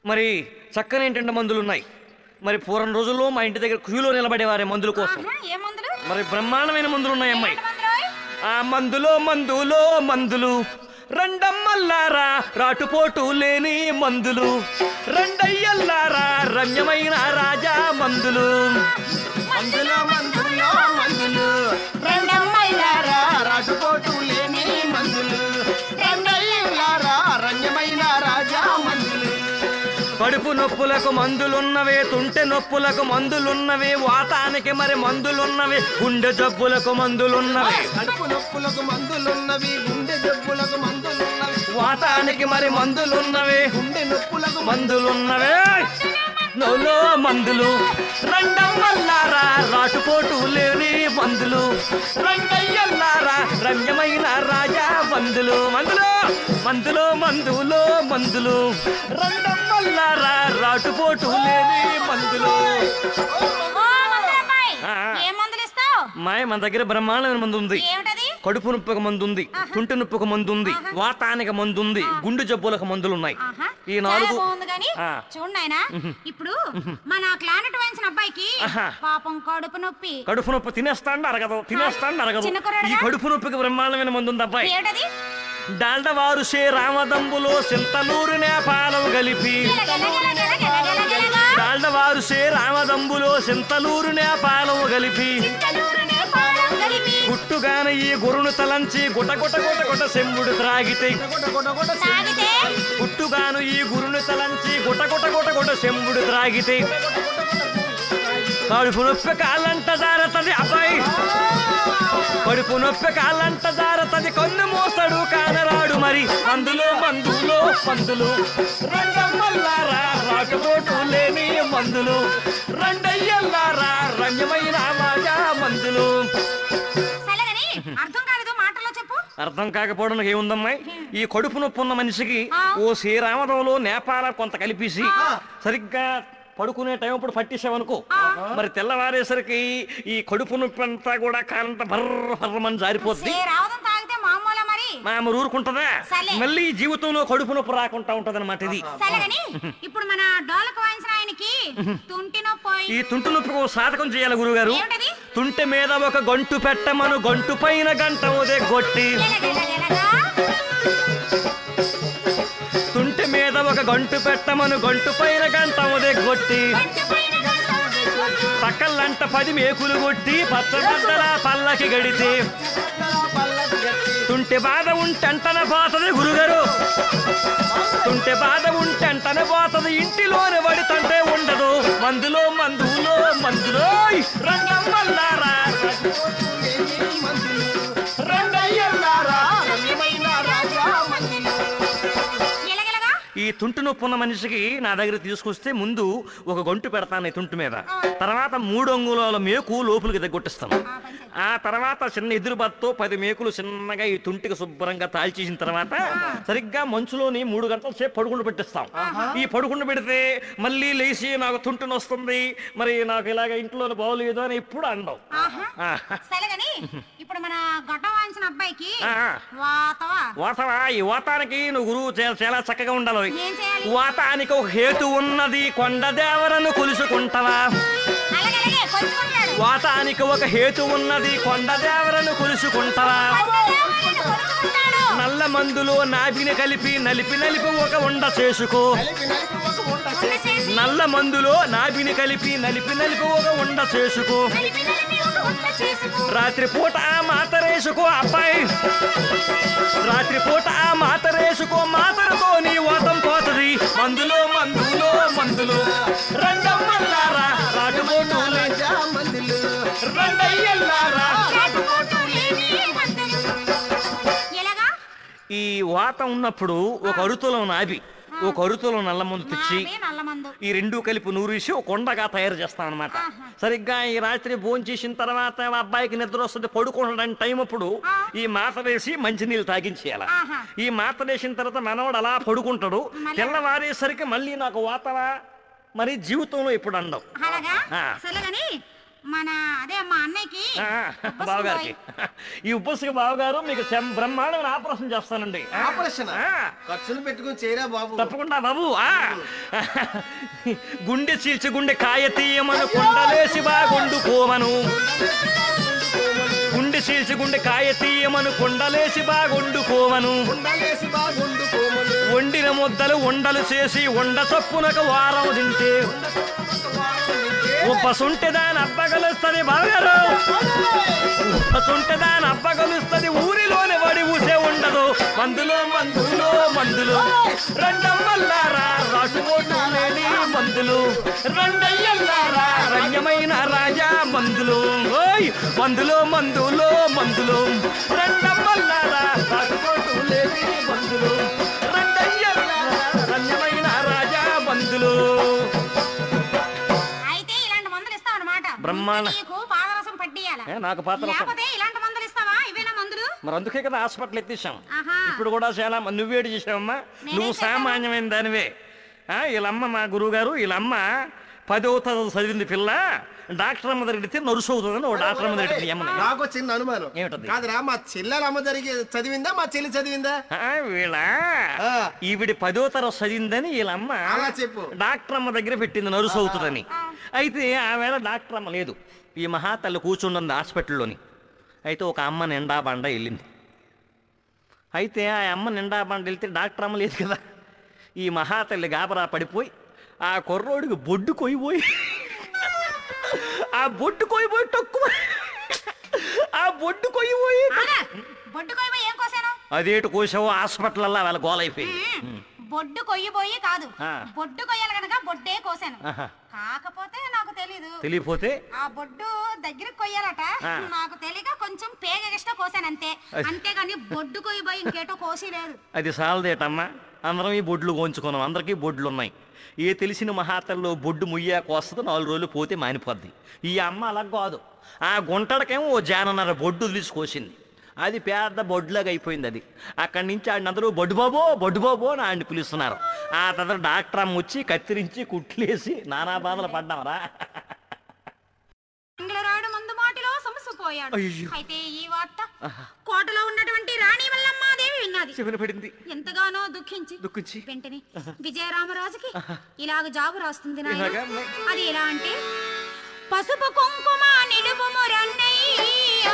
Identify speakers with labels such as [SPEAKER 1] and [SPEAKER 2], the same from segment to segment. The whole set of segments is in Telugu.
[SPEAKER 1] మరి చక్కని ఏంటంటే మందులు ఉన్నాయి మరి పూర్వం రోజుల్లో మా ఇంటి దగ్గర క్యూలో నిలబడేవారే మందుల కోసం
[SPEAKER 2] ఆహా, ఏ మందులు
[SPEAKER 1] మరి బ్రహ్మాండమైన మందులు ఉన్నాయి అమ్మాయి
[SPEAKER 2] ఏమిటి మందులోయ్?
[SPEAKER 1] ఆ మందులో మందులో మందులు రండమ్మల్లారా రాటుపోటు లేని మందులు రండయ్యల్లారా రమ్యమైన రాజా మందులు
[SPEAKER 3] మందులో మందులో మందులు రండమ్మైలారా రాటుపోటు లేని మందులు రండయ్యలారా రంగమైన రాజా మందులు
[SPEAKER 1] కడుపు నొప్పులకు మందులున్నవే తుంటె నొప్పులకు మందులున్నవే వాతానికి మరి మందులున్నవే గుండె జబ్బులకు మందులున్నవే
[SPEAKER 3] కడుపు నొప్పులకు మందులున్నవి గుండె జబ్బులకు మందులున్నవి
[SPEAKER 1] వాతానికి మరి మందులున్నవే
[SPEAKER 3] గుండె నొప్పులకు
[SPEAKER 1] మందులున్నవే నోలో మందులు రండమ్మల్లారా రాటుపోటు లేని మందులు రండయ్యల్లారా రమ్యమైన రాజా మందులు మందులు మందులు మందులు మందులు రండమ్మల్లారా రాటుపోటు లేని మందులు
[SPEAKER 2] ఓ మందులబ్బాయ్,
[SPEAKER 1] ఆ, ఆ.
[SPEAKER 2] ఏ మందులు ఇస్తావు
[SPEAKER 1] మాయ మన దగ్గర బ్రహ్మాండమైన మందు ఉంది
[SPEAKER 2] ఏమిటది
[SPEAKER 1] కడుపు నొప్పికి మందు ఉంది తుంటి నొప్పికి మందు ఉంది వాతానికి మందు ఉంది గుండె జబ్బులకు మందులు ఉన్నాయి
[SPEAKER 2] ఆహా,
[SPEAKER 1] ఈ
[SPEAKER 2] చాలా
[SPEAKER 1] నాలుగు
[SPEAKER 2] బాగుంది కానీ
[SPEAKER 1] ఆ.
[SPEAKER 2] చూడు నాయనా ఇప్పుడు మన క్లానెట్ వాయించిన అబ్బాయికి
[SPEAKER 1] ఆహా.
[SPEAKER 2] పాపం కడుపు నొప్పి
[SPEAKER 1] కడుపు నొప్పి తినేస్తాండి అరగదు తినేస్తాండి అరగదు
[SPEAKER 2] చిన్న కుర్రాడుగా?
[SPEAKER 1] ఈ కడుపు నొప్పికి బ్రహ్మాండమైన మందు ఉంది అబ్బాయి
[SPEAKER 2] ఏమిటది
[SPEAKER 1] డాల్డవారు సే రామదంబులో సింతలూరు నేపాలం కలిపి
[SPEAKER 2] గిలగిలగిలగిలగిలగిలగిలగా.
[SPEAKER 1] డాల్డవారు సే రామదంబులో సింతలూరు నేపాలం కలిపి
[SPEAKER 2] చింతలూరునే పాలం కలిపి
[SPEAKER 1] గుట్టుగాన ఈ గురును తలంచి గుట గుట గుట గుట సెంబుడు త్రాగితే
[SPEAKER 3] కొట కొట కొట
[SPEAKER 2] తాగితే
[SPEAKER 1] గుట్టుగాను ఈ గురుని తలంచి గుట గుట గుట గుట సెంబుడు త్రాగితే కడుపు నొప్పి కాళ్ళంట జారతది అబ్బాయి కడుపు నొప్పి కాళ్ళంట జారతది కన్ను మోస్తాడు కానరాడు మరి మందులో మందులో మందులు రండమ్మల్లారా రాకపోటు లేని మందులు రండయ్యల్లారా రంగమైన మాజా మందులు
[SPEAKER 2] సరేగాని అర్థం కాలేదు మాటల్లో చెప్పు
[SPEAKER 1] అర్థం కాకపోవడం ఏముందమ్మాయి ఈ కడుపు నొప్పి ఉన్న మనిషికి
[SPEAKER 2] ఆ.
[SPEAKER 1] ఓ శ్రీరామదంలో నేపాల కొంత కలిపేసి సరిగ్గా పడుకునే టైం అప్పుడు పట్టేసావనుకో మరి తెల్లవారేసరికి ఈ కడుపు నొప్పి అంతా కూడా కాలంత బర్ర బర్రమని జారిపోద్ది
[SPEAKER 2] ఏ రావడం తాగితే మామూలా మరి
[SPEAKER 1] మా అమ్మ ఊరుకుంటదా
[SPEAKER 2] సర్లే.
[SPEAKER 1] మళ్ళీ జీవితంలో కడుపు నొప్పి రాకుండా ఉంటది ఇది
[SPEAKER 2] సరేగాని ఇప్పుడు మన డోలకు వాయించిన ఆయనకి తుంటి నొప్పి
[SPEAKER 1] ఈ తుంటు నొప్పికి ఓ సాధకం చేయాలి గురుగారు
[SPEAKER 2] ఏమిటది
[SPEAKER 1] తుంటె మీద ఒక గంటు పెట్టమను గంటు పైన గంట ఉదే కొట్టి
[SPEAKER 2] గిలగిలగిలగా.
[SPEAKER 1] తుంటె మీద ఒక గంటు పెట్టమను గంటు పైన గంట ఉదే కొట్టి
[SPEAKER 2] గంట పైన గంట కొట్టి.
[SPEAKER 1] పక్కలంట పది మేకులు కొట్టి పచ్చబద్దల పల్లకి గడితే తుంటె బాధ ఉంటంటన పోతది గురుగారు తుంటె బాధ ఉంటంటన పోతది ఇంటిలోనే పడితంటే ఉండదు మందులో మందులో మందులో రంగమ్మల్లారా
[SPEAKER 3] రండయ్యలారా రంగమైన రాజా మందులు
[SPEAKER 2] గిలగిలగా.
[SPEAKER 1] ఈ తుంటు నొప్పి ఉన్న మనిషికి నా దగ్గర తీసుకొస్తే ముందు ఒక గొంటు పెడతాను ఈ తుంటు మీద తర్వాత మూడు అంగుళాల మేకు లోపలికి దగ్గొట్టిస్తాను
[SPEAKER 2] ఆ పని చెయ్.
[SPEAKER 1] ఆ తర్వాత చిన్న ఎదురు బత్తో పది మేకులు చిన్నగా ఈ తుంటికి శుభ్రంగా తాల్చేసిన తర్వాత సరిగ్గా మంచులోని మూడు గంటల సేపు పడుకుంటూ పెట్టిస్తాం ఈ పడుకుంటూ పెడితే మళ్ళీ లేచి నాకు తుంటుని వస్తుంది మరి నాకు ఇలాగ ఇంట్లో బాగోలేదు అని ఎప్పుడు అండవు
[SPEAKER 2] ఆహా.
[SPEAKER 1] ఆ.
[SPEAKER 2] సరేగాని ఇప్పుడు మన గొట్టం వాయించిన అబ్బాయికి
[SPEAKER 1] ఆ.
[SPEAKER 2] వాతవా
[SPEAKER 1] వాతవా ఈ వాతానికి నువ్వు గురువు చే- చాలా చక్కగా ఉండాలి
[SPEAKER 2] ఏం చేయాలి
[SPEAKER 1] వాతానికి ఒక హేతు ఉన్నది కొండ దేవరను కొలుసుకుంటావా
[SPEAKER 2] అలాగే అలాగే కొంచుకుంటాడు
[SPEAKER 1] వాతానికి ఒక హేతు ఉన్నది కొండ దేవరను కొలుసుకుంటావా
[SPEAKER 2] కొంచుకుంటాడు, కొంచుకుంటాడు.
[SPEAKER 1] నల్ల మందులో నాభిని కలిపి నలిపి నలిపి ఒక ఉండ చేసుకో
[SPEAKER 3] నలిపి నలిపి ఒక ఉండ
[SPEAKER 2] ఉండ చేసి,
[SPEAKER 1] నల్ల మందులో నాభిని కలిపి నలిపి నలిపి ఒక ఉండ చేసుకో
[SPEAKER 2] నలిపి నలిపి ఒక ఉండ చేసుకో.
[SPEAKER 1] రాత్రి పూట ఆ మాతరేసుకో అబ్బాయి రాత్రి పూట ఆ మాతరేసుకో మాతరతో నీ ఓతం పోతది మందులో మందులో మందులు రండమ్మల్లారా రాటుబోటు
[SPEAKER 3] రాజా మందులు
[SPEAKER 1] రండయ్యల్లారా
[SPEAKER 2] రాటుపోటు లేని మందులు. ఎలాగా
[SPEAKER 1] ఈ వాత ఉన్నప్పుడు ఒక అరుతులో నాభి ఒక అరుతులో నల్ల మందు తెచ్చి
[SPEAKER 2] నావే నల్ల మందు
[SPEAKER 1] ఈ రెండు కలిపి నూరేసి ఒక కొండగా తయారు చేస్తాం అనమాట సరిగ్గా ఈ రాత్రి భోజనం చేసిన తర్వాత ఆ అబ్బాయికి నిద్ర వస్తుంది పడుకోవడానికి టైం అప్పుడు ఈ మాత వేసి మంచినీళ్ళు తాగించేయాల
[SPEAKER 2] ఆహా.
[SPEAKER 1] ఈ మాత వేసిన తర్వాత మనవాడు అలా పడుకుంటాడు
[SPEAKER 2] మళ్ళీ-
[SPEAKER 1] తెల్లవారేసరికి మళ్ళీ నాకు వాతవా మరి జీవితంలో ఇప్పుడు అండవు
[SPEAKER 2] అలాగా
[SPEAKER 1] ఆ.
[SPEAKER 2] సరేగాని మన అదే మా అన్నయ్యకి
[SPEAKER 1] ఆ,
[SPEAKER 2] ఉబ్బసం
[SPEAKER 1] బావగారికి
[SPEAKER 2] పోయి.
[SPEAKER 1] ఈ ఉప్పసుకు బావగారు మీకు శం- బ్రహ్మాండమైన ఆపరేషన్ చేస్తానండి ఆ,
[SPEAKER 3] ఆపరేషన్
[SPEAKER 1] ఆ,
[SPEAKER 3] ఖర్చులు పెట్టుకుని చేయరా బాబు
[SPEAKER 1] తప్పకుండా బాబు ఆ గుండె చీల్చి గుండె కాయ తీయమను కొండలేసి బాగుండు కోమను గుండె చీల్చి గుండె కాయ తీయమను కొండలేసి బాగుండు కోమను
[SPEAKER 3] ఉండలేసి బాగుండు కోమలు
[SPEAKER 1] వండిన ముద్దలు ఉండలు చేసి వండ చప్పునకు వారం తింటే ఉప్పసుంటే దాని అబ్బగలుస్తుంది బావగారు ఉప్పసుంటే దాని అబ్బగలుస్తుంది ఊరిలోని వడి ఊసే ఉండదు మందులో మందులో మందులు రెండమ్మల్లారా రాటుమోటు లేని మందులు రెండయ్యల్లారా రంగమైన రాజా మందులు ఓయ్ మందులో మందులో మందులు రెండమ్మల్లారా రాటుమోటు లేని మందులు రెండయ్యల్లారా రంగమైన రాజా మందులు
[SPEAKER 2] అయితే ఇలాంటి మందులు ఇస్తావు అనమాట
[SPEAKER 1] బ్రహ్మాండ-
[SPEAKER 2] నీకు పాదరసం పట్టియాల
[SPEAKER 1] ఏ, నాకు పాత్ర
[SPEAKER 2] లేకపోతే ఇలాంటి మందులు ఇస్తావా ఇవేనా మందులు
[SPEAKER 1] మరి అందుకే కదా హాస్పిటల్ ఎత్తేసాం
[SPEAKER 2] ఆహా
[SPEAKER 1] ఇప్పుడు కూడా చాలా మంది నువ్వేడు చేసావమ్మా నువ్వు
[SPEAKER 2] చేశాను?
[SPEAKER 1] సామాన్యమైన దానివే ఆ, వీళ్ళమ్మ మా గురువు గారు వీళ్ళమ్మ పదో తరగతి చదివింది పిల్ల డాక్టర్ అమ్మ దగ్గరికి నరుసు అవుతుందని ఓ డాక్టర్ అమ్మ దగ్గరికి అమ్మని
[SPEAKER 3] నాకు ఒక చిన్న అనుమానం
[SPEAKER 1] ఏమిటది?
[SPEAKER 3] కాదురా మా చెల్లెల అమ్మ జరిగి చదివిందా మా చెల్లి చదివిందా
[SPEAKER 1] ఆ, వీళ్ళ
[SPEAKER 3] ఆ.
[SPEAKER 1] ఈవిడి పదో తరగతి చదివిందని వీళ్ళమ్మ
[SPEAKER 3] అలా చెప్పు.
[SPEAKER 1] డాక్టర్ అమ్మ దగ్గర పెట్టింది నరుసు అవుతుందని అయితే ఆవేళ డాక్టర్ అమ్మ లేదు ఈ మహాతల్లి కూర్చుంటుంది హాస్పిటల్లోని అయితే ఒక అమ్మ నిండా బండ వెళ్ళింది అయితే ఆ అమ్మ నిండా బండ వెళ్తే డాక్టర్ అమ్మ లేదు కదా ఈ మహాతల్లి గాబరా పడిపోయి ఆ కుర్రోడికి బొడ్డు కొయ్యిపోయి ఆ బొడ్డు కొయ్యిపోయి తక్కువ ఆ బొడ్డు కొయ్యిపోయి
[SPEAKER 2] ఆగా, బొడ్డు కొయ్యి ఏం కోసాను
[SPEAKER 1] అదేటు కోసావో హాస్పిటల్లో వాళ్ళ గోలైపోయింది
[SPEAKER 2] మ్మ్. బొడ్డు కొయ్యిపోయి కాదు
[SPEAKER 1] ఆ.
[SPEAKER 2] బొడ్డు కొయ్యాలి కనుక బొడ్డే కోసాను
[SPEAKER 1] ఆహా.
[SPEAKER 2] కాకపోతే నాకు తెలీదు
[SPEAKER 1] తెలియపోతే
[SPEAKER 2] ఆ బొడ్డు దగ్గరికి కొయ్యాలట
[SPEAKER 1] ఆ.
[SPEAKER 2] నాకు తెలియక కొంచెం పేగ ఇష్ట కోసాను అంతే
[SPEAKER 1] అది-
[SPEAKER 2] అంతేగాని బొడ్డు కొయ్యిపోయి ఇంకేటో కోసి లేదు
[SPEAKER 1] అది సాలదేటమ్మా అందరం ఈ బొడ్లు కోంచుకున్నాం అందరికీ బొడ్లు ఉన్నాయి ఏ తెలిసిన మహాతల్లో బొడ్డు ముయ్యాక వస్తుంది నాలుగు రోజులు పోతే మానిపోద్ది ఈ అమ్మ అలా కాదు ఆ గుంటడకేమో ఓ జానన్నర బొడ్డు వదిలిసి కోసింది అది పెద్ద బొడ్లాగా అయిపోయింది అది అక్కడి నుంచి ఆడిని అందరూ బొడ్డు బాబో బొడ్డు బాబో అని ఆడిని పిలుస్తున్నారు ఆ తర్వాత డాక్టర్ అమ్మ వచ్చి కత్తిరించి కుట్లేసి నానా బాధలు పడ్డామరా
[SPEAKER 2] ఇంగ్లరాడు ముందు మాటిలో సమసిపోయాడు
[SPEAKER 1] అయ్యో.
[SPEAKER 2] అయితే ఈ వార్త కోటలో ఉన్నటువంటి రాణి వల్లమ్మాదేవి విన్నది
[SPEAKER 1] చెవిన పడింది
[SPEAKER 2] ఎంతగానో దుఃఖించి
[SPEAKER 1] దుఃఖించి
[SPEAKER 2] వెంటనే విజయరామరాజుకి ఇలాగ జాబు రాస్తుంది నాయనా.
[SPEAKER 1] ఇలాగా?
[SPEAKER 2] అది ఎలా అంటే పసుపు కుంకుమ నిలుపుము రన్నయ్యా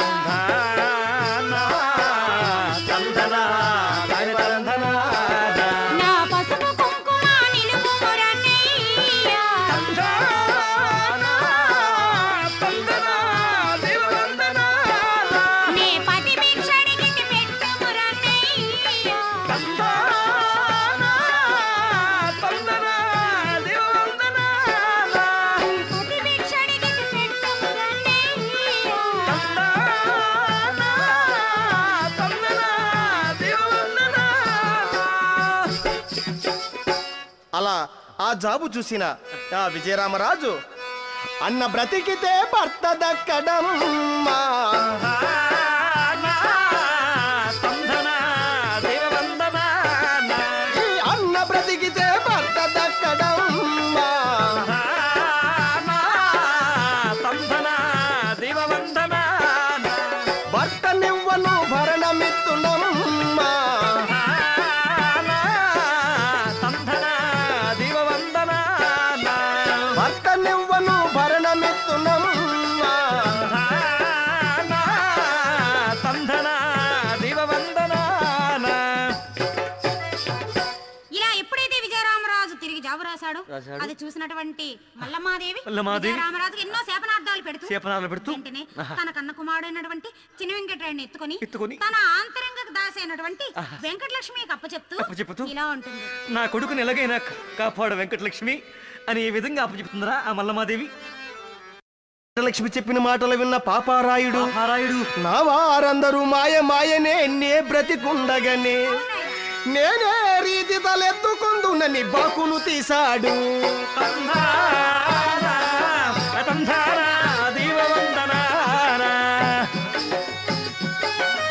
[SPEAKER 2] నా పసుపు కుంకుమ నిలుపుము రన్నయ్యా నే పది భిక్షడికి పెట్టుము రన్నయ్యా పది భిక్షడికి పెట్టుము రన్నయ్యా
[SPEAKER 3] అలా ఆ జాబు చూసిన ఆ విజయరామరాజు అన్న బ్రతికితే భర్త దక్కడమ్మా ఈ అన్న బ్రతికితే భర్త దక్కడమ్మా భర్త నివ్వను భరణమిత్తునమ్మా భర్త నివ్వను భరణమిత్తునమ్మా
[SPEAKER 2] ఇలా ఎప్పుడైతే విజయరామరాజు తిరిగి జాబు రాశాడో
[SPEAKER 1] రాశాడు.
[SPEAKER 2] అది చూసినటువంటి మల్లమ్మాదేవి
[SPEAKER 1] మల్లమ్మాదేవి
[SPEAKER 2] విజయరామరాజుకి ఎన్నో శాపనార్థాలు పెడుతూ
[SPEAKER 1] శాపనార్థాలు పెడుతూ,
[SPEAKER 2] వెంటనే
[SPEAKER 1] ఆహా.
[SPEAKER 2] తన కన్న కుమారుడైనటువంటి చిన్న వెంకటరాయుడిని ఎత్తుకొని
[SPEAKER 1] ఎత్తుకొని,
[SPEAKER 2] తన ఆంతరంగ దాసైనటువంటి వెంకటలక్ష్మికి అప్పచెప్తూ
[SPEAKER 1] అప్పచెప్పుతూ,
[SPEAKER 2] ఇలా ఉంటుంది
[SPEAKER 1] నా కొడుకుని ఎలాగైనా కాపాడు వెంకటలక్ష్మి అని ఈ విధంగా అప్పచెప్తుందిరా ఆ మల్లమాదేవి
[SPEAKER 3] లక్ష్మి చెప్పిన మాటలు విన్న పాపారాయుడు
[SPEAKER 1] పారాయుడు
[SPEAKER 3] నా వారందరూ మాయ మాయనే నే బ్రతికుండగనే నేనే రీతి తలెత్తుకుందునని బాకును తీశాడు
[SPEAKER 1] తంధానా, తంధానా, దీవవందనానా.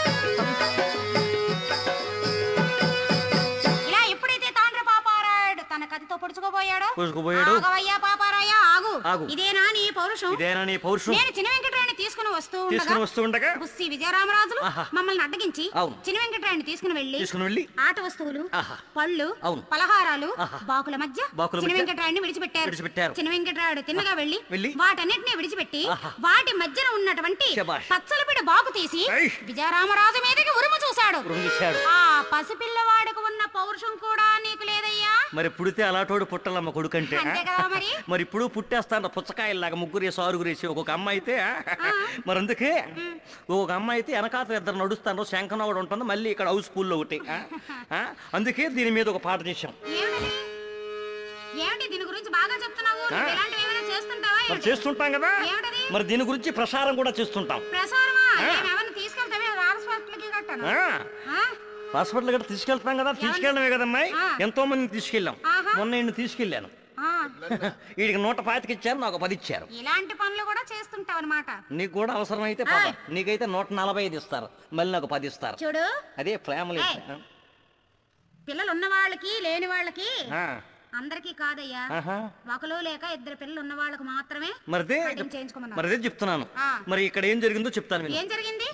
[SPEAKER 2] ఇలా ఎప్పుడైతే తాండ్ర పాపారాయుడు తన కత్తితో పొడుచుకోబోయాడు
[SPEAKER 1] పొడుచుకుపోయాడు.
[SPEAKER 2] ఆగవయ్యా పాపారాయ్యా ఆగు
[SPEAKER 1] ఆగు.
[SPEAKER 2] ఇదేనా నీ పౌరుషం
[SPEAKER 1] ఇదేనా నీ పౌరుషం
[SPEAKER 2] నేను చిన్న వెంకటరాయని తీసుకుని వస్తూ ఉండగా
[SPEAKER 1] తీసుకుని వస్తూ ఉండగా
[SPEAKER 2] బుస్సి విజయరామరాజులు
[SPEAKER 1] ఆహా.
[SPEAKER 2] మమ్మల్ని అడ్డగించి
[SPEAKER 1] అవును.
[SPEAKER 2] చిన్న వెంకటరాయని తీసుకుని వెళ్ళి
[SPEAKER 1] తీసుకుని వెళ్ళి
[SPEAKER 2] ఆట వస్తువులు
[SPEAKER 1] ఆహా.
[SPEAKER 2] పళ్ళు
[SPEAKER 1] అవును.
[SPEAKER 2] పలహారాలు
[SPEAKER 1] ఆహా.
[SPEAKER 2] బాకుల మధ్య
[SPEAKER 1] బాకుల
[SPEAKER 2] చిన్న
[SPEAKER 1] మధ్య
[SPEAKER 2] వెంకటరాయని విడిచిపెట్టారు
[SPEAKER 1] విడిచిపెట్టారు.
[SPEAKER 2] చిన్న వెంకటరాయుడు తిన్నగా వెళ్ళి
[SPEAKER 1] వెళ్ళి
[SPEAKER 2] వాటన్నిటిని విడిచిపెట్టి
[SPEAKER 1] ఆహా.
[SPEAKER 2] వాటి మధ్యన ఉన్నటువంటి
[SPEAKER 1] శభాష్.
[SPEAKER 2] పచ్చలపిడ బాకు తీసి
[SPEAKER 1] ఐ.
[SPEAKER 2] విజయరామరాజు మీదకి ఉరుము చూశాడు
[SPEAKER 1] ఉరుము చూశాడు.
[SPEAKER 2] ఆ పసిపిల్లవాడికి ఉన్న పౌరుషం కూడా నీకు లేదయ్యా
[SPEAKER 1] మరి పుడితే అలాటోడు పుట్టాలమ్మ కొడుకంటే ఆ?
[SPEAKER 2] అంతే కదా మరి
[SPEAKER 1] మరి ఇప్పుడు పుట్టేస్తాను పుచ్చకాయలాగా ముగ్గురేసి ఆరుగురేసి ఒక్కొక్క అమ్మ అయితే ఆ? మరి అందుకే ఒక్కొక్క అమ్మ అయితే వెనకాత ఇద్దరు నడుస్తాను శంఖన కూడా ఉంటుంది మళ్ళీ ఇక్కడ హౌస్ స్కూల్లో ఒకటి ఆ? ఆ? అందుకే దీని మీద ఒక పాట చేశాం
[SPEAKER 2] ఏమిటి ఏమిటి దీని గురించి బాగా చెప్తున్నావు నువ్వు
[SPEAKER 1] ఆ.
[SPEAKER 2] ఇలాంటివి ఏమైనా చేస్తుంటావా
[SPEAKER 1] మరి
[SPEAKER 2] ఏమిటి?
[SPEAKER 1] చేస్తుంటాం కదా
[SPEAKER 2] ఏమిటది?
[SPEAKER 1] మరి దీని గురించి ప్రసారం కూడా చేస్తుంటాం
[SPEAKER 2] ప్రసారమా
[SPEAKER 1] ఆ.
[SPEAKER 2] ఏమైనా తీసుకెళ్తావే హాస్పిటల్కి కట్టాను
[SPEAKER 1] ఆ?
[SPEAKER 2] ఆ?
[SPEAKER 1] హాస్పిటల్ గట్రా తీసుకెళ్తాం కదా తీసుకెళ్ళడమే కదమ్మాయి
[SPEAKER 2] ఆ.
[SPEAKER 1] ఎంతో మందిని తీసుకెళ్ళాం
[SPEAKER 2] ఆహా.
[SPEAKER 1] మొన్న ఈయన తీసుకెళ్ళాను
[SPEAKER 2] ఆ.
[SPEAKER 1] వీడికి నూట పాతికి ఇచ్చారు నాకు పది ఇచ్చారు
[SPEAKER 2] ఇలాంటి పనులు కూడా చేస్తుంటావు అనమాట
[SPEAKER 1] నీకు కూడా అవసరం అయితే పద
[SPEAKER 2] ఆయ్.
[SPEAKER 1] నీకైతే నూట నలభై ఐదు ఇస్తారు మళ్ళీ నాకు పది ఇస్తారు
[SPEAKER 2] చూడు
[SPEAKER 1] అదే ఫ్యామిలీ
[SPEAKER 2] ఏయ్. పిల్లలు ఉన్న వాళ్ళకి లేని వాళ్ళకి
[SPEAKER 1] ఆ,
[SPEAKER 2] అందరికీ కాదయ్యా
[SPEAKER 1] ఆహా.
[SPEAKER 2] ఒకరు లేక ఇద్దరు పిల్లలు ఉన్న వాళ్ళకి మాత్రమే
[SPEAKER 1] మరిదే
[SPEAKER 2] కటింగ్ చేయించుకోమన్నారు
[SPEAKER 1] మరిదే చెప్తున్నాను
[SPEAKER 2] ఆ.
[SPEAKER 1] మరి ఇక్కడ ఏం జరిగిందో చెప్తాను విను.
[SPEAKER 2] ఏం జరిగింది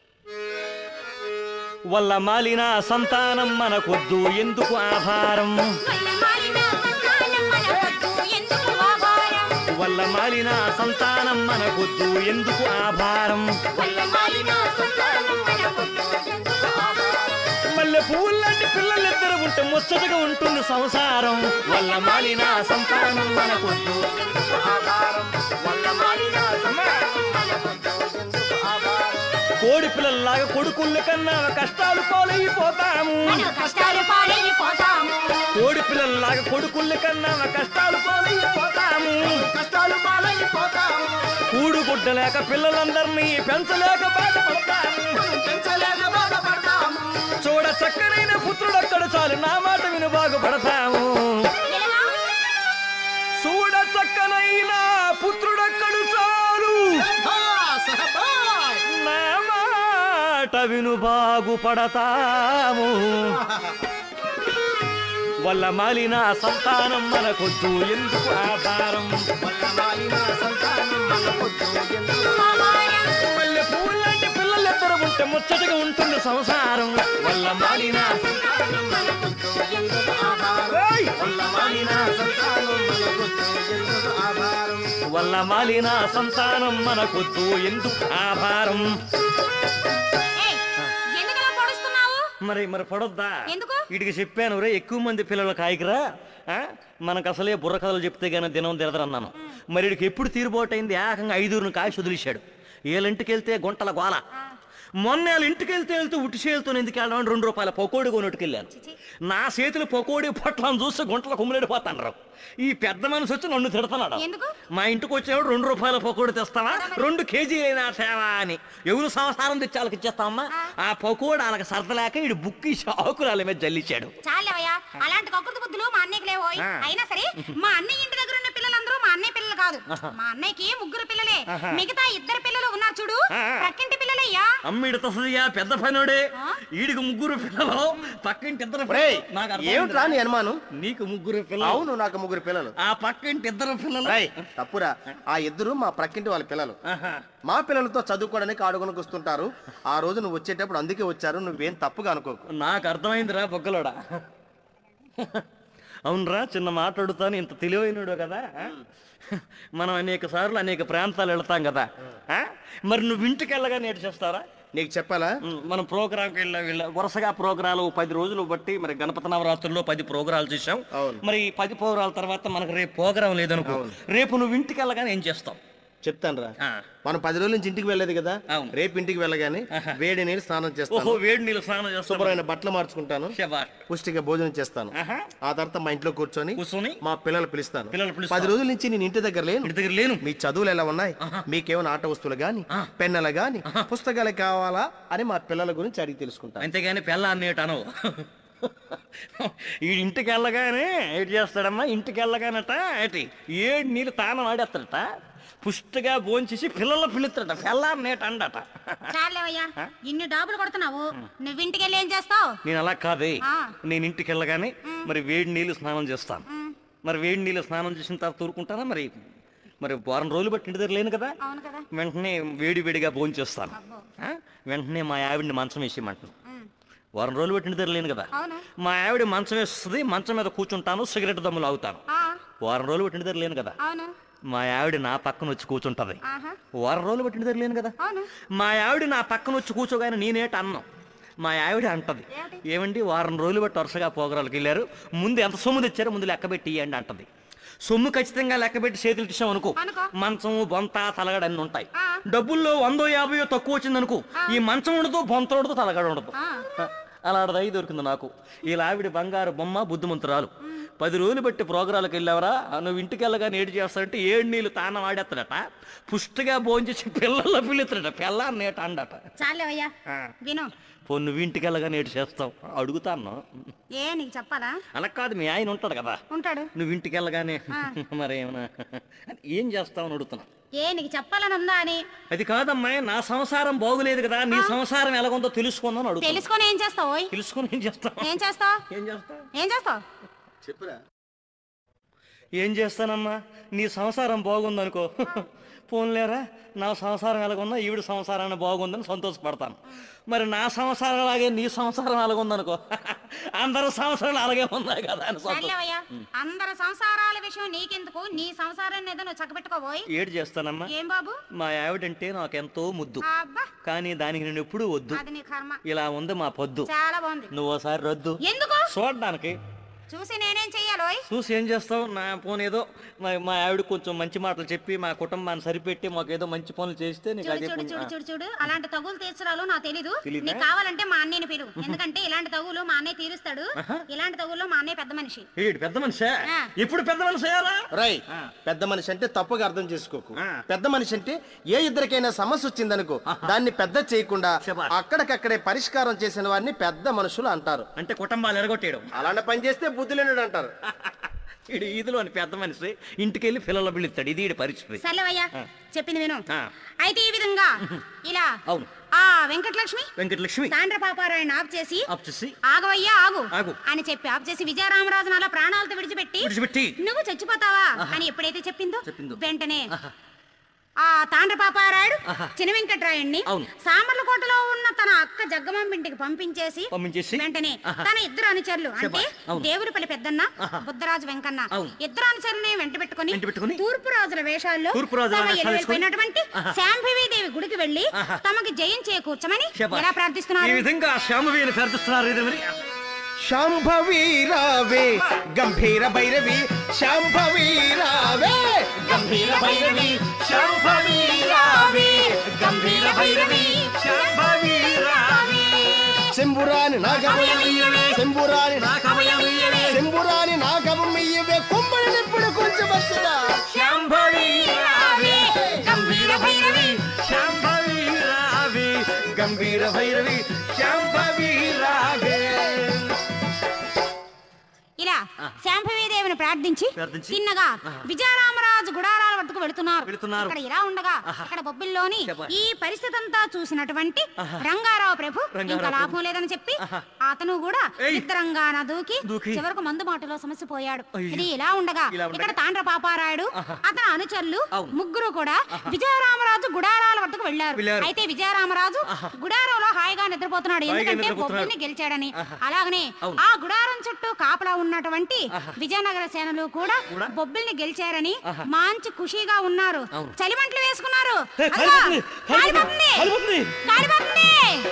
[SPEAKER 1] వల్ల మాలిన సంతానం మనకొద్దు ఎందుకు ఆధారం
[SPEAKER 2] వల్లమాలిన సంతానం మనకొద్దు, ఎందుకు ఆభారం?
[SPEAKER 1] వల్ల మాలిన సంతానం మనకొద్దు ఎందుకు ఆధారం
[SPEAKER 2] వల్లమాలిన సంతానం మనకొద్దు, ఎందుకు ఆభారం?
[SPEAKER 1] మల్లె పువ్వులాంటి పిల్లలిద్దరు ఉంటే ముచ్చటగా ఉంటుంది సంసారం వల్ల మాలిన సంతానం మనకొద్దు
[SPEAKER 3] ఎందుకు ఆధారం వల్ల మాలిన సంతానం మనకొద్దు ఎందుకు ఆధారం
[SPEAKER 1] కోడి పిల్లల్లాగా కొడుకుల కన్నా కష్టాలు పాలైపోతాము
[SPEAKER 2] మనం కష్టాలు పాలైపోతాము
[SPEAKER 1] కోడి పిల్లల్లాగా కొడుకుల కన్నా కష్టాలు పాలైపోతాము
[SPEAKER 3] కష్టాలు పాలైపోతాము
[SPEAKER 1] కూడు గుడ్డలేక పిల్లలందరినీ పెంచలేక బాధపడతాము
[SPEAKER 3] పెంచలేక బాధపడతాము
[SPEAKER 1] చూడ చక్కనైన పుత్రుడు అక్కడ చాలు నా మాట విను బాగుపడతాము
[SPEAKER 2] ఎలా?
[SPEAKER 1] చూడ చక్కనైన పుత్రుడక్కడు చాలు
[SPEAKER 3] సహబాస్, సహబాస్.
[SPEAKER 1] నా మాట విను బాగుపడతాము వల్ల మాలిన సంతానం మనకొద్దు ఎందుకు ఆధారం
[SPEAKER 3] వల్ల మాలిన సంతానం మనకొద్దు ఎందుకు
[SPEAKER 2] ఆభారం.
[SPEAKER 1] మల్లె పువ్వులాంటి పిల్లలిద్దరు ఉంటే ముచ్చటగా ఉంటుంది సంసారం వల్ల మాలిన
[SPEAKER 3] సంతానం మనకొద్దు ఎందుకు ఆధారం
[SPEAKER 1] ఏయ్!
[SPEAKER 3] వల్ల మాలిన సంతానం మనకొద్దు ఎందుకు ఆధారం
[SPEAKER 1] వల్ల మాలిన సంతానం మనకొద్దు ఎందుకు ఆధారం
[SPEAKER 2] ఏయ్, ఎందుకలా పొడుస్తున్నావు
[SPEAKER 1] మరి మరి పడొద్దా
[SPEAKER 2] ఎందుకు?
[SPEAKER 1] వీడికి చెప్పాను రే ఎక్కువ మంది పిల్లల కాయకురా ఆ? మనకు అసలే బుర్ర కథలు చెప్తే గానీ దినం తిరదరన్నాను మరి వీడికి ఎప్పుడు తీరుబోటైంది ఏకంగా ఐదుగురిని కాయ వదిలేశాడు వీళ్ళింటికి వెళ్తే గుంటల గోల మొన్న వాళ్ళ ఇంటికి వెళ్తే వెళ్తే ఉట్టి చేతులతో ఎందుకు వెళ్ళడం అని రెండు రూపాయల పకోడి కొనుట్టుకెళ్ళాను నా చేతులు పకోడి పొట్లను చూస్తే గుంటల కుమ్ములేడిపోతాను ఈ పెద్ద మనిషి వచ్చి నన్ను తిడతాడు
[SPEAKER 2] ఎందుకు?
[SPEAKER 1] మా ఇంటికి వచ్చినప్పుడు రెండు రూపాయల పకోడి తెస్తావా రెండు కేజీలైనా సేవా అని ఎవరు సంసారం తెచ్చి వాళ్ళకి ఇచ్చేస్తామా ఆ పకోడి వాళ్ళకి సరదలేక ఇడు బుక్కి షాకులు వాళ్ళ మీద జల్లిచ్చాడు
[SPEAKER 2] చాలేవయ్యా అలాంటి కకృతి బుద్ధులు మా అన్నయ్యకి లేవోయ్
[SPEAKER 1] ఆ.
[SPEAKER 2] అయినా సరే మా అన్నయ్య ఇంటి దగ్గర ఉన్న పిల్లలందరూ మా అన్నయ్య పిల్లలు కాదు మా అన్నయ్యకి ముగ్గురు పిల్లలే మిగతా ఇద్దరు పిల్లలు ఉన్నారు చూడు
[SPEAKER 1] ఆ.
[SPEAKER 2] ప్రక్కింటి పిల్లలయ్యా
[SPEAKER 1] అమ్మిడి తసదియా పెద్ద పనుడే
[SPEAKER 2] ఆ?
[SPEAKER 1] ఈడికి ముగ్గురు పిల్లలు పక్కింటి ఇద్దరు
[SPEAKER 3] ఒరేయ్,
[SPEAKER 1] పిల్లలు. నాకు
[SPEAKER 3] ఏమిట్రా నీ అనుమానం
[SPEAKER 1] నీకు ముగ్గురు పిల్లలు
[SPEAKER 3] అవును నాకు ముగ్గురు పిల్లలు
[SPEAKER 1] ఆ పక్కింటి ఇద్దరు పిల్లలు
[SPEAKER 3] రేయ్, తప్పురా ఆ ఇద్దరు మా ప్రక్కింటి వాళ్ళ పిల్లలు
[SPEAKER 1] ఆహా.
[SPEAKER 3] మా పిల్లలతో చదువుకోవడానికి ఆడుకోనికి వస్తుంటారు ఆ రోజు నువ్వు వచ్చేటప్పుడు అందుకే వచ్చారు నువ్వేం తప్పుగా అనుకోకు
[SPEAKER 1] నాకు అర్థమైందిరా బొగ్గలోడా అవునరా చిన్న మాట్లాడుతాను ఇంత తెలివైనడు కదా ఆ? మనం అనేక సార్లు అనేక ప్రాంతాలు వెళ్తాం కదా ఆ? మరి నువ్వు ఇంటికి వెళ్ళగా నేటి చేస్తారా
[SPEAKER 3] నీకు చెప్పాలా
[SPEAKER 1] ఉమ్, మనం ప్రోగ్రాంకి వెళ్ళా వెళ్ళా వరుసగా ప్రోగ్రాలు పది రోజులు బట్టి మరి గణపతి నవరాత్రుల్లో పది ప్రోగ్రాలు చేసాం
[SPEAKER 3] అవును.
[SPEAKER 1] మరి ఈ పది ప్రోగ్రాల తర్వాత మనకు రేపు ప్రోగ్రాం లేదనుకో రేపు నువ్వు ఇంటికి వెళ్ళగానే ఏం చేస్తావు
[SPEAKER 3] చెప్తాను రా
[SPEAKER 1] ఆ.
[SPEAKER 3] మనం పది రోజుల నుంచి ఇంటికి వెళ్ళలేదు కదా
[SPEAKER 1] అవును.
[SPEAKER 3] రేపు ఇంటికి వెళ్ళగానే వేడి నీళ్ళు స్నానం
[SPEAKER 1] ఓహో
[SPEAKER 3] చేస్తాను
[SPEAKER 1] వేడి నీళ్ళు స్నానం చేస్తావు
[SPEAKER 3] శుభ్రమైన బట్టలు మార్చుకుంటాను
[SPEAKER 1] శబాష్.
[SPEAKER 3] పుష్టిగా భోజనం చేస్తాను
[SPEAKER 1] ఆహా.
[SPEAKER 3] ఆ తర్వాత మా ఇంట్లో కూర్చొని
[SPEAKER 1] కూర్చొని
[SPEAKER 3] మా పిల్లలు పిలుస్తాను
[SPEAKER 1] పిల్లలు పిలుస్తావు.
[SPEAKER 3] పది రోజుల నుంచి నేను ఇంటి దగ్గర లేను
[SPEAKER 1] ఇంటి దగ్గర లేను
[SPEAKER 3] మీ చదువులు ఎలా ఉన్నాయి మీకేమైనా ఆట వస్తువులు గాని పెన్నెల గాని పుస్తకాలు కావాలా అని మా పిల్లల గురించి అడిగి తెలుసుకుంటాను
[SPEAKER 1] అంతేగాని పెళ్ళ అన్నేట అనవు ఈ ఇంటికి వెళ్ళగానే ఏటి చేస్తాడమ్మా ఇంటికి వెళ్ళగానట ఏటి ఏడు నీళ్ళు తానం ఆడేస్తాడట పుష్టిగా భోంచేసి పిల్లల పిలుస్తాడట పిల్ల నేట అండట
[SPEAKER 2] చాలేవయ్యా ఇన్ని డాబులు కొడుతున్నావు నువ్వు ఇంటికి వెళ్ళి ఏం చేస్తావు
[SPEAKER 1] నేను అలా కాదే
[SPEAKER 2] ఆ.
[SPEAKER 1] నేను ఇంటికి వెళ్ళగానే మరి వేడి నీళ్ళు స్నానం చేస్తాను మరి వేడి నీళ్ళు స్నానం చేసిన తర్వాత తూరుకుంటానా మరి మరి వారం రోజులు బట్టి ఇంటి దగ్గర లేను కదా
[SPEAKER 2] అవును కదా
[SPEAKER 1] వెంటనే వేడి వేడిగా భోంచేస్తాను ఆ? వెంటనే మా ఆవిడని మంచం వేసేయమంటాను
[SPEAKER 2] ఉమ్,
[SPEAKER 1] వారం రోజులు బట్టి ఇంటి దగ్గర లేను కదా
[SPEAKER 2] అవును
[SPEAKER 1] మా ఆవిడ మంచం వేస్తుంది మంచం మీద కూర్చుంటాను సిగరెట్ దమ్ములు అవుతాను
[SPEAKER 2] ఆ,
[SPEAKER 1] వారం రోజులు బట్టి ఇంటి దగ్గర లేను కదా
[SPEAKER 2] అవును
[SPEAKER 1] మా ఆవిడ నా పక్కన వచ్చి కూర్చుంటది
[SPEAKER 2] ఆహా
[SPEAKER 1] వారం రోజులు బట్టి ఇంటి దగ్గర లేను కదా
[SPEAKER 2] అవును
[SPEAKER 1] మా ఆవిడ నా పక్కన వచ్చి కూర్చోగానే నేనేట అన్నం మా ఆవిడ అంటది
[SPEAKER 2] ఏమిటి?
[SPEAKER 1] ఏమండి వారం రోజులు బట్టి వరుసగా పోగరాలకు వెళ్ళారు ముందు ఎంత సొమ్ము తెచ్చారో ముందు లెక్క పెట్టి ఇవ్వండి అంటది సొమ్ము ఖచ్చితంగా లెక్క పెట్టి చేతులు ఇచ్చాం అనుకో
[SPEAKER 2] అనుకో.
[SPEAKER 1] మంచము బొంత తలగడ అన్ని ఉంటాయి
[SPEAKER 2] ఆ.
[SPEAKER 1] డబ్బుల్లో వందో యాభయో తక్కువ వచ్చింది అనుకో ఈ మంచం ఉండదు బొంత ఉండదు తలగడ ఉండదు
[SPEAKER 2] ఆ,
[SPEAKER 1] అలాంటిది దొరికింది నాకు ఇలా ఆవిడ బంగారు బొమ్మ బుద్ధిమంతురాలు పది రోజులు బట్టి ప్రోగ్రాలకు వెళ్ళావరా నువ్వు ఇంటికి వెళ్ళగానే ఏడు చేస్తాడంటే ఏడు నీళ్ళు తానం ఆడేస్తాడట పుష్టిగా భోంచేసి పిల్లల పిల్లుతాడట పిల్ల నేట అండట
[SPEAKER 2] చాలేవయ్యా విను
[SPEAKER 1] పో నువ్వు ఇంటికి వెళ్ళగానే ఏడు చేస్తావు అడుగుతాను
[SPEAKER 2] ఏ నీకు చెప్పాలా
[SPEAKER 1] అలా కాదు మీ ఆయన ఉంటాడు కదా
[SPEAKER 2] ఉంటాడు
[SPEAKER 1] నువ్వు ఇంటికి వెళ్ళగానే మరి ఏమన్నా ఏం చేస్తావు అని అడుగుతున్నా
[SPEAKER 2] ఏ నీకు చెప్పాలని ఉందా అని
[SPEAKER 1] అది కాదమ్మాయి నా సంసారం బాగులేదు కదా నీ సంసారం ఎలాగుందో తెలుసుకుందని అడుగుతా
[SPEAKER 2] తెలుసుకొని ఏం చేస్తావు ఓయ్?
[SPEAKER 1] తెలుసుకొని ఏం చేస్తావు
[SPEAKER 2] ఏం చేస్తావు
[SPEAKER 1] ఏం చేస్తావు
[SPEAKER 2] ఏం చేస్తావు
[SPEAKER 3] చెప్పురా
[SPEAKER 1] ఏం చేస్తానమ్మా నీ సంసారం బాగుందనుకో పోన్లేరా నా సంసారం ఎలాగుందా ఈవిడ సంసారాన్ని బాగుందని సంతోషపడతాను మరి నా సంసారం అలాగే నీ సంసారం ఎలాగుందనుకో అందరూ సంసారాలు అలాగే ఉన్నాయి కదా అని సంతోషం
[SPEAKER 2] చాలేవయ్యా అందరి సంసారాల విషయం నీకెందుకు నీ సంసారాన్ని ఏదో నువ్వు చక్కబెట్టుకోబోయ్
[SPEAKER 1] ఏడు చేస్తానమ్మా
[SPEAKER 2] ఏం బాబు
[SPEAKER 1] మా ఆవిడంటే నాకెంతో ముద్దు
[SPEAKER 2] అబ్బా
[SPEAKER 1] కానీ దానికి నేను ఎప్పుడూ వద్దు
[SPEAKER 2] అది నీ కర్మ
[SPEAKER 1] ఇలా ఉంది మా పొద్దు
[SPEAKER 2] చాలా బాగుంది
[SPEAKER 1] నువ్వు ఒకసారి రద్దు
[SPEAKER 2] ఎందుకు
[SPEAKER 1] చూడడానికి
[SPEAKER 2] చూసి నేనేం చెయ్యాలోయ్
[SPEAKER 1] చూసి ఏం చేస్తావు నా పోనీ ఏదో మా మా ఆవిడ కొంచెం మంచి మాటలు చెప్పి మా కుటుంబాన్ని సరిపెట్టి మాకు ఏదో మంచి పనులు చేస్తే నీకు
[SPEAKER 2] చూడు
[SPEAKER 1] అదే
[SPEAKER 2] చూడు చూడు చూడు చూడు అలాంటి తగులు తీర్చడాలు నాకు తెలీదు
[SPEAKER 1] తెలీదా?
[SPEAKER 2] నీకు కావాలంటే మా అన్నయ్యని పిలు ఎందుకంటే ఇలాంటి తగులు మా అన్నయ్య తీరుస్తాడు ఇలాంటి తగుల్లో మా అన్నయ్య పెద్ద మనిషి
[SPEAKER 1] ఏడు పెద్ద మనిషా
[SPEAKER 2] ఆ.
[SPEAKER 1] ఇప్పుడు పెద్ద మనిషి అయ్యారా
[SPEAKER 3] రై పెద్ద మనిషి అంటే తప్పుగా అర్థం చేసుకోకు
[SPEAKER 1] ఆ.
[SPEAKER 3] పెద్ద మనిషి అంటే ఏ ఇద్దరికైనా సమస్య వచ్చిందనుకో దాన్ని పెద్ద చేయకుండా
[SPEAKER 1] శభాష్.
[SPEAKER 3] అక్కడికక్కడే పరిష్కారం చేసిన వారిని పెద్ద మనుషులు అంటారు
[SPEAKER 1] అంటే కుటుంబాలు ఎరగొట్టేయడం
[SPEAKER 3] అలాంటి పని చేస్తే బుద్ధి లేనుడు అంటారు
[SPEAKER 1] ఇడు ఈదులోని పెద్ద మనిషి ఇంటికి వెళ్ళి పిల్లలు పిలుస్తాడు ఇది ఈడి పరిస్థితి
[SPEAKER 2] సర్లేవయ్యా చెప్పింది విను
[SPEAKER 1] ఆ.
[SPEAKER 2] అయితే ఈ విధంగా ఇలా
[SPEAKER 1] అవును
[SPEAKER 2] ఆ వెంకటలక్ష్మి
[SPEAKER 1] వెంకటలక్ష్మి
[SPEAKER 2] తాండ్ర పాపారాయణ ఆఫ్ చేసి
[SPEAKER 1] ఆఫ్ చేసి
[SPEAKER 2] ఆగవయ్యా ఆగు
[SPEAKER 1] ఆగు.
[SPEAKER 2] అని చెప్పి ఆఫ్ చేసి విజయరామరాజు అలా ప్రాణాలతో విడిచిపెట్టి
[SPEAKER 1] విడిచిపెట్టి
[SPEAKER 2] నువ్వు చచ్చిపోతావా అని ఎప్పుడైతే చెప్పిందో
[SPEAKER 1] చెప్పిందో.
[SPEAKER 2] వెంటనే ఆ తాండ్ర పాపారాయుడు చిన్న వెంకటరాయుడిని
[SPEAKER 1] అవును.
[SPEAKER 2] సామర్లకోటలో ఉన్న తన అక్క జగ్గమాంబింటికి పంపించేసి
[SPEAKER 1] పంపించేసి
[SPEAKER 2] వెంటనే తన ఇద్దరు అనుచరులు అంటే
[SPEAKER 1] అవును.
[SPEAKER 2] దేవుడిపల్లి పెద్దన్న బుద్ధరాజు వెంకన్న
[SPEAKER 1] అవును.
[SPEAKER 2] ఇద్దరు అనుచరులని వెంట పెట్టుకుని
[SPEAKER 1] వెంట పెట్టుకుని
[SPEAKER 2] తూర్పు రాజుల వేషాల్లో
[SPEAKER 1] తూర్పు రాజుల
[SPEAKER 2] తమ
[SPEAKER 1] వేషాలు వేసుకుని
[SPEAKER 2] వెళ్ళిపోయినటువంటి శాంభవి దేవి గుడికి వెళ్లి తమకి జయం చేకూర్చమని
[SPEAKER 1] శభాష్.
[SPEAKER 2] ఎలా
[SPEAKER 1] ఈ
[SPEAKER 2] ప్రార్థిస్తున్నారు
[SPEAKER 1] విధంగా శ్యామవేని ప్రార్థిస్తున్నారు ఇది మరి
[SPEAKER 3] శాంభవీరావే గంభీర భైరవి శాంభవీరావే గంభీర భైరవి శాంభవీరావే గంభీర భైరవి శంభురాని నాగమయ్యవే శంభురాని శంభురాని నాగమయ్యవే కుంభడి నిప్పుడు కొంచెం వచ్చదా
[SPEAKER 1] గంభీర భైరవి శాంభవీరావి గంభీర భైరవి శాంభవీరాగే
[SPEAKER 2] ఇలా శాంభవి దేవిని ప్రార్థించి
[SPEAKER 1] ప్రార్థించి,
[SPEAKER 2] చిన్నగా విజయరామరాజు గుడారాల వద్దకు వెళుతున్నారు
[SPEAKER 1] వెళుతున్నారు.
[SPEAKER 2] ఇక్కడ ఇలా ఉండగా అక్కడ బొబ్బిల్లోని
[SPEAKER 1] శభాష్.
[SPEAKER 2] ఈ పరిస్థితి అంతా చూసినటువంటి రంగారావు ప్రభు
[SPEAKER 1] రంగారావు
[SPEAKER 2] ఇంకా లాభం లేదని చెప్పి అతను కూడా
[SPEAKER 1] ఏయ్.
[SPEAKER 2] యుద్ధరంగాన దూకి
[SPEAKER 1] దూకి.
[SPEAKER 2] చివరకు మందు మాటలో సమస్య పోయాడు
[SPEAKER 1] అయ్యో.
[SPEAKER 2] ఇది ఇలా ఉండగా
[SPEAKER 1] ఇలా ఉండగా.
[SPEAKER 2] ఇక్కడ తాండ్ర పాపారాయుడు అతని అనుచరులు
[SPEAKER 1] అవును.
[SPEAKER 2] ముగ్గురు కూడా విజయరామరాజు గుడారాల వద్దకు వెళ్లారు
[SPEAKER 1] వెళ్ళారు.
[SPEAKER 2] అయితే విజయరామరాజు గుడారంలో హాయిగా నిద్రపోతున్నాడు
[SPEAKER 1] హాయిగా
[SPEAKER 2] ఎందుకంటే
[SPEAKER 1] నిద్రపోతున్నాడు.
[SPEAKER 2] బొబ్బిల్ని గెలిచాడని అలాగనే
[SPEAKER 1] అవును.
[SPEAKER 2] ఆ గుడారం చుట్టూ కాపలా ఉన్నటువంటి విజయనగర సేనలు కూడా బొబ్బిల్ని గెలిచారని మంచి ఖుషీగా ఉన్నారు
[SPEAKER 1] అవును.
[SPEAKER 2] చలిమంటలు వేసుకున్నారు
[SPEAKER 1] ఏ,
[SPEAKER 2] అదిగో,
[SPEAKER 1] కాలిపోతుంది,
[SPEAKER 2] కాలిపోతుంది,
[SPEAKER 1] కాలిపోతుంది.
[SPEAKER 2] కాలిపోతుంది.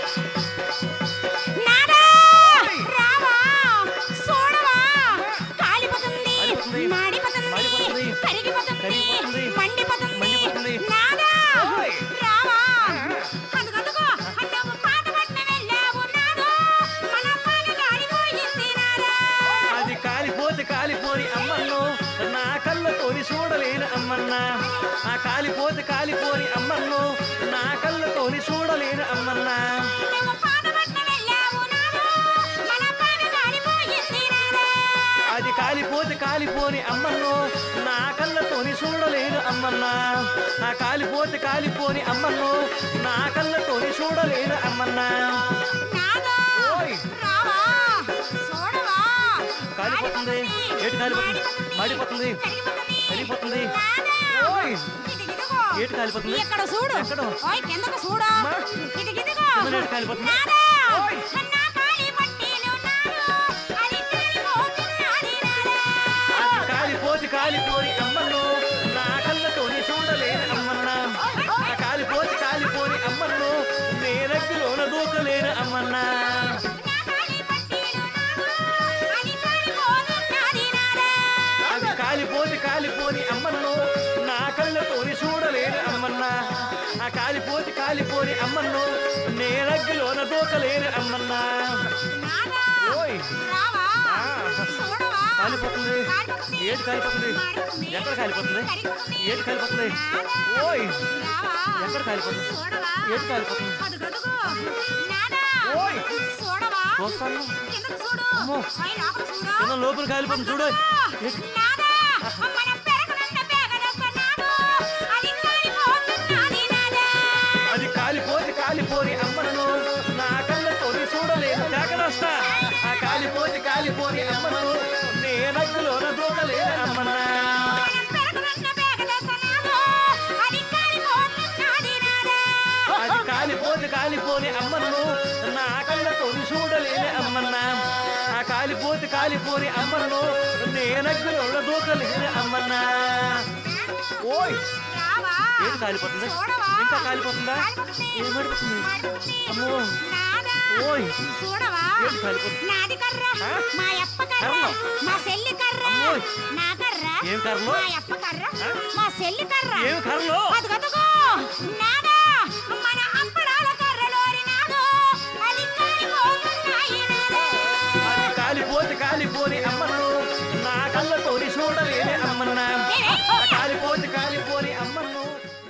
[SPEAKER 2] నాదా, రావా, చూడవా, కాలిపోతుంది,
[SPEAKER 1] కాలిపోతుంది,
[SPEAKER 2] మాడిపోతుంది,
[SPEAKER 1] మాడిపోతుంది,
[SPEAKER 2] కరిగిపోతుంది,
[SPEAKER 1] కరిగిపోతుంది,
[SPEAKER 2] మండిపోతుంది.
[SPEAKER 1] మండిపోతుంది.
[SPEAKER 2] నాదా,
[SPEAKER 1] ఓయ్.
[SPEAKER 2] రావా, అదిగదిగో, నువ్వు పాట పట్టిన వెళ్ళావు నాదో, మన పాట కాలిపోయింది నాదా.
[SPEAKER 1] అది కాలిపోతే కాలిపోని అమ్మన్ను నా కళ్ళతోని చూడలేని అమ్మన్న ఆ కాలిపోతే కాలిపోని అమ్మన్ను నా కళ్ళతోని చూడలేని అమ్మన్న
[SPEAKER 2] నువ్వు పాట పట్టిన వెళ్ళావు నాదో, మన పాట కాలిపోయింది నాదా.
[SPEAKER 1] అది కాలిపోతే కాలి కాలిపోని అమ్మను నా కళ్ళతోని చూడలేను అమ్మన్నా ఆ కాలిపోతే కాలిపోని అమ్మను నా కళ్ళతోని చూడలేను అమ్మన్నా
[SPEAKER 2] నాదా
[SPEAKER 1] ఓయ్.
[SPEAKER 2] రావా చూడవా
[SPEAKER 1] కాలిపోతుంది ఏటి కాలిపోతుంది మాడిపోతుంది
[SPEAKER 2] కరిగిపోతుంది.
[SPEAKER 1] కరిగిపోతుంది
[SPEAKER 2] నాదా.
[SPEAKER 1] ఓయ్.
[SPEAKER 2] ఇదిగిదిగో.
[SPEAKER 1] ఏటి కాలిపోతుంది
[SPEAKER 2] ఇక్కడ చూడు
[SPEAKER 1] ఎక్కడ?
[SPEAKER 2] ఓయ్ కిందకు చూడు
[SPEAKER 1] అమ్మా.
[SPEAKER 2] ఇదిగిదిగో.
[SPEAKER 1] కిందన ఏటి కాలిపోతుంది?
[SPEAKER 2] నాదా.
[SPEAKER 1] ఓయ్.
[SPEAKER 2] నా కాలి పట్టీలు నాడు. అది కాలిపోతున్నది నాదా.
[SPEAKER 1] అది కాలిపోతే కాలిపోని అమ్మను నా కళ్ళతోని చూడలేను అమ్మన్నా ఆ కాలిపోతే కాలిపోని అమ్మను నేనగ్గిలోన దూకలేను అమ్మన్నా
[SPEAKER 2] నా కాలి పట్టీలు నాడు. అది కాలిపోతున్నది నాదా.
[SPEAKER 1] అది కాలిపోతే కాలిపోని అమ్మను నా కళ్ళతోని చూడలేను అమ్మన్నా ఆ కాలిపోతే కాలిపోని అమ్మను నేనగ్గిలోన దూకలేను అమ్మన్నా
[SPEAKER 2] నాదా.
[SPEAKER 1] ఓయ్
[SPEAKER 2] రావా
[SPEAKER 1] ఆ.
[SPEAKER 2] చూడవా
[SPEAKER 1] కాలిపోతుంది
[SPEAKER 2] కాలిపోతుంది.
[SPEAKER 1] ఏటి కాలిపోతుంది
[SPEAKER 2] మాడిపోతుంది.
[SPEAKER 1] ఎక్కడ కాలిపోతుంది
[SPEAKER 2] కరిగిపోతుంది.
[SPEAKER 1] ఏటి కాలిపోతుంది
[SPEAKER 2] నాదా.
[SPEAKER 1] ఓయ్
[SPEAKER 2] రావా
[SPEAKER 1] ఎక్కడ కాలిపోతుంది
[SPEAKER 2] చూడవా
[SPEAKER 1] ఏటి కాలిపోతుంది
[SPEAKER 2] అదుగదుగో. నాదా.
[SPEAKER 1] ఓయ్.
[SPEAKER 2] చూడవా
[SPEAKER 1] చూస్తాను
[SPEAKER 2] కిందకు చూడు
[SPEAKER 1] అమ్మో.
[SPEAKER 2] ఓయ్ లోపల చూడు
[SPEAKER 1] కింద లోపల కాలిపోతుంది చూడు
[SPEAKER 2] అదుగో. నాదా. మన పెరకనున్న పేగనొక్క నాడు. అది కాలిపోతున్నది నాదా.
[SPEAKER 1] అది కాలిపోతే కాలిపోని అమ్మను నా కళ్ళతోని చూడలేను కాకనొస్తా ఆ కాలిపోతే కాలిపోని అమ్మను నేనగ్గులోన దూకలేను అమ్మన్నా
[SPEAKER 2] మన పెరకనున్న పేగనొక్క నాడు. అది కాలిపోతున్నది నాదా.
[SPEAKER 1] అది కాలిపోతే కాలిపోని అమ్మను నా కళ్ళతోని చూడలేని అమ్మన్నా ఆ కాలిపోతే కాలిపోని అమ్మను నేనగ్గులోన దూకలేని అమ్మన్నా ఓయ్
[SPEAKER 2] రావా
[SPEAKER 1] ఏది కాలిపోతుంది
[SPEAKER 2] చూడవా
[SPEAKER 1] ఇంకా కాలిపోతుందా
[SPEAKER 2] కాలిపోతుంది.
[SPEAKER 1] ఏం మాడిపోతుంది
[SPEAKER 2] మాడిపోతుంది.
[SPEAKER 1] అమ్మో
[SPEAKER 2] నాదా.
[SPEAKER 1] ఓయ్
[SPEAKER 2] చూడవా
[SPEAKER 1] ఏది కాలిపోతుంది
[SPEAKER 2] నాది కర్ర
[SPEAKER 1] ఆ?
[SPEAKER 2] మా అప్ప కర్ర
[SPEAKER 1] కర్ర?
[SPEAKER 2] మా సెల్లి కర్ర
[SPEAKER 1] అమ్మోయ్.
[SPEAKER 2] నా కర్ర
[SPEAKER 1] ఏం కర్రలు?
[SPEAKER 2] మా అప్ప కర్ర
[SPEAKER 1] ఆ?
[SPEAKER 2] మా సెల్లి కర్ర
[SPEAKER 1] ఏం కర్రలు?
[SPEAKER 2] అదిగదుగో నాదా మన అప్పడాల కర్రలోరి నాదో అది కాలిపోతున్నాయి నాదా.
[SPEAKER 1] అది కాలిపోతే కాలిపోని అమ్మను నా కళ్ళతోని చూడలేని అమ్మన్నా ఆ కాలిపోతే కాలిపోని అమ్మను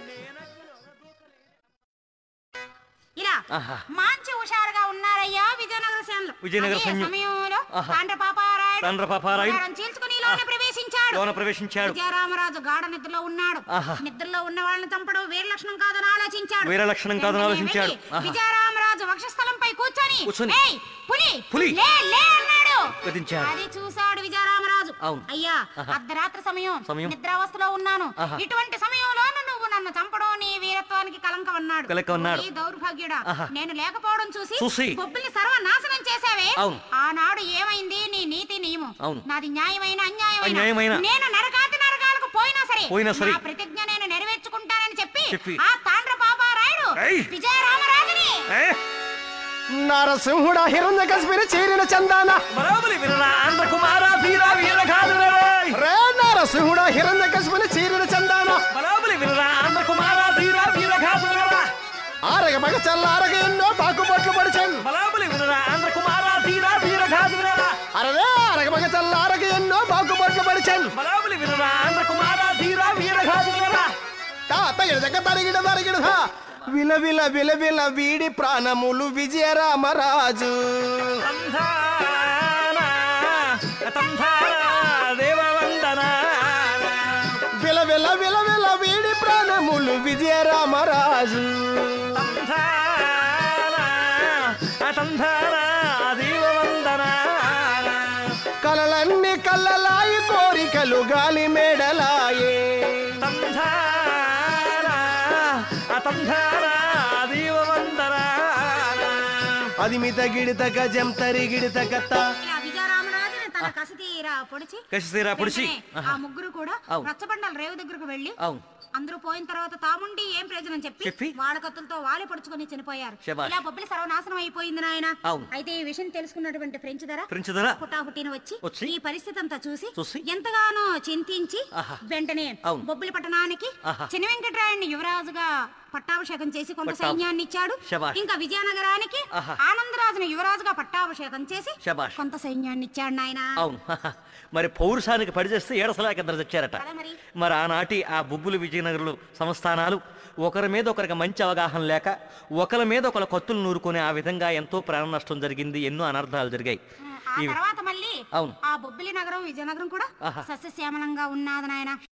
[SPEAKER 2] ఇలా
[SPEAKER 1] ఆహా.
[SPEAKER 2] మంచి హుషారుగా ఉన్నారయ్యా విజయనగర సేనలో
[SPEAKER 1] విజయనగర
[SPEAKER 2] అదే
[SPEAKER 1] సైన్యం.
[SPEAKER 2] సమయంలో
[SPEAKER 1] ఆహా.
[SPEAKER 2] తాండ్ర పాపారాయుడు
[SPEAKER 1] తాండ్ర పాపారాయుడు.
[SPEAKER 2] ద్వారం చీల్చుకుని లోన ప్రవేశించాడు
[SPEAKER 1] లోన ప్రవేశించాడు
[SPEAKER 2] విజయరామరాజు గాఢ నిద్రలో ఉన్నాడు
[SPEAKER 1] ఆహా.
[SPEAKER 2] నిద్రలో ఉన్న వాళ్ళని చంపడం వీర లక్షణం కాదని ఆలోచించాడు
[SPEAKER 1] వీర లక్షణం కాదని
[SPEAKER 2] వెంటనే
[SPEAKER 1] ఆలోచించాడు.
[SPEAKER 2] వెళ్ళి
[SPEAKER 1] ఆహా.
[SPEAKER 2] విజయరామరాజు వక్షస్థలంపై కూర్చొని
[SPEAKER 1] కూర్చొని.
[SPEAKER 2] "ఏయ్, పులి
[SPEAKER 1] పులి.
[SPEAKER 2] లే లే అన్నాడు
[SPEAKER 1] గతించాడు.
[SPEAKER 2] అది చూశాడు విజయరామరాజు
[SPEAKER 1] అవును.
[SPEAKER 2] అయ్యా
[SPEAKER 1] ఆహా.
[SPEAKER 2] అర్ధరాత్రి సమయం
[SPEAKER 1] సమయం.
[SPEAKER 2] నిద్రావస్థలో ఉన్నాను
[SPEAKER 1] ఆహా.
[SPEAKER 2] ఇటువంటి సమయంలో నువ్వు నన్ను చంపడం నీ వీరత్వానికి కలంకం అన్నాడు
[SPEAKER 1] కలంకం అన్నాడు.
[SPEAKER 2] "ఓ, ఈ దౌర్భాగ్యుడా
[SPEAKER 1] ఆహా.
[SPEAKER 2] నేను లేకపోవడం చూసి
[SPEAKER 1] చూసి.
[SPEAKER 2] బొబ్బిల్ని సర్వనాశనం చేసావే
[SPEAKER 1] అవును.
[SPEAKER 2] ఆనాడు ఏమైంది నీ నీతి నియమం
[SPEAKER 1] అవును.
[SPEAKER 2] నాది న్యాయమైన అన్యాయమైన
[SPEAKER 1] అన్యాయమైన.
[SPEAKER 2] నేను నరకాతి నరకాలకు పోయినా సరే
[SPEAKER 1] పోయినా సరే.
[SPEAKER 2] నా ప్రతిజ్ఞ నేను నెరవేర్చుకుంటానని చెప్పి
[SPEAKER 1] చెప్పి.
[SPEAKER 2] ఆ తాండ్ర పాపారాయుడు
[SPEAKER 1] ఏయ్.
[SPEAKER 2] విజయరామరాజుని
[SPEAKER 1] ఏ?
[SPEAKER 3] నరసింహుడ హిరణ్య కశ్మీరి చేరిన చందాన
[SPEAKER 1] బరాబలి వినరా ఆంధ్ర కుమార వీర వీర కాదురరాయ్
[SPEAKER 3] రే నరసింహుడ హిరణ్య కశ్మీరి చేరిన చందాన
[SPEAKER 1] బరాబలి వినరా ఆంధ్ర కుమార వీర వీర కాదురరా
[SPEAKER 3] ఆరగ మగ చల్ల ఆరగ ఎన్నో బాకుబొట్లు పడిచాను
[SPEAKER 1] బలాబలి వినరా ఆంధ్ర కుమార వీర వీర కాదురరా
[SPEAKER 3] అరవే ఆరగ మగ చల్ల ఆరగ ఎన్నో బాకుబొట్లు పడిచాను
[SPEAKER 1] బలాబలి వినరా ఆంధ్ర కుమార వీర వీర కాదురరా
[SPEAKER 3] తాత ఎడదగ తరిగిడ తరిగిడ విల విల విల విల వీడి ప్రాణములు విజయరామరాజు
[SPEAKER 1] తంధానా తంధానా దేవవందనా
[SPEAKER 3] విల విల విల విల వీడి ప్రాణములు విజయరామరాజు
[SPEAKER 1] తంధానా తంధానా దేవవందనా
[SPEAKER 3] కలలన్నీ కళ్ళలాయి కోరికలు గాలి మేడలాయే
[SPEAKER 1] తంధానా తంధానా దేవవందనా
[SPEAKER 3] అది మిత గిడిత గజం తరి గిడిత కత్త
[SPEAKER 2] ఇలా విజయరామరాజుని తన కసి తీరా పొడిచి
[SPEAKER 1] కసి తీరా పొడిచి.
[SPEAKER 2] వెంటనే ఆ ముగ్గురు కూడా
[SPEAKER 1] అవును.
[SPEAKER 2] రచ్చబండల రేవు దగ్గరకు వెళ్ళి
[SPEAKER 1] అవును
[SPEAKER 2] అందరూ పోయిన తర్వాత తాముండి ఏం ప్రయోజనం చెప్పి
[SPEAKER 1] చెప్పి?
[SPEAKER 2] వాళ్ళ కత్తులతో వాళ్ళే పొడుచుకొని చనిపోయారు
[SPEAKER 1] శభాష్.
[SPEAKER 2] ఇలా బొబ్బిలి సర్వనాశనం అయిపోయింది నాయన
[SPEAKER 1] అవును.
[SPEAKER 2] అయితే ఈ విషయం తెలుసుకున్నటువంటి ఫ్రెంచ్ ధర
[SPEAKER 1] ఫ్రెంచ్ ధర
[SPEAKER 2] హుటాహుటిన వచ్చి
[SPEAKER 1] వచ్చి?
[SPEAKER 2] ఈ పరిస్థితి అంతా చూసి
[SPEAKER 1] చూసి?
[SPEAKER 2] ఎంతగానో చింతించి
[SPEAKER 1] ఆహా.
[SPEAKER 2] వెంటనే
[SPEAKER 1] అవును.
[SPEAKER 2] బొబ్బిలి పట్టణానికి
[SPEAKER 1] ఆహా.
[SPEAKER 2] చిన్న వెంకటరాయుడిని యువరాజుగా పట్టాభిషేకం చేసి కొంత
[SPEAKER 1] పట్టా-
[SPEAKER 2] సైన్యాన్ని ఇచ్చాడు
[SPEAKER 1] శభాష్.
[SPEAKER 2] ఇంకా విజయనగరానికి
[SPEAKER 1] ఆహా.
[SPEAKER 2] ఆనందరాజును యువరాజుగా పట్టాభిషేకం చేసి
[SPEAKER 1] శభాష్.
[SPEAKER 2] కొంత సైన్యాన్ని ఇచ్చాడు నాయన
[SPEAKER 1] అవును మరి పౌరుషానికి పడిచేస్తే ఏడసలాక ఇద్దరు తెచ్చారట
[SPEAKER 2] కదా మరి.
[SPEAKER 1] మరి ఆనాటి ఆ బుబ్బులు విజయనగరంలో సంస్థానాలు ఒకరి మీద ఒకరికి మంచి అవగాహన లేక ఒకరి మీద ఒకరి కత్తులు నూరుకొని ఆ విధంగా ఎంతో ప్రాణ నష్టం జరిగింది ఎన్నో అనర్థాలు జరిగాయి
[SPEAKER 2] ఆ
[SPEAKER 1] ఇవి.
[SPEAKER 2] తర్వాత మళ్ళీ
[SPEAKER 1] అవును.
[SPEAKER 2] ఆ బొబ్బిలి నగరం విజయనగరం కూడా
[SPEAKER 1] ఆహా.
[SPEAKER 2] సస్యశ్యామలంగా ఉన్నది నాయన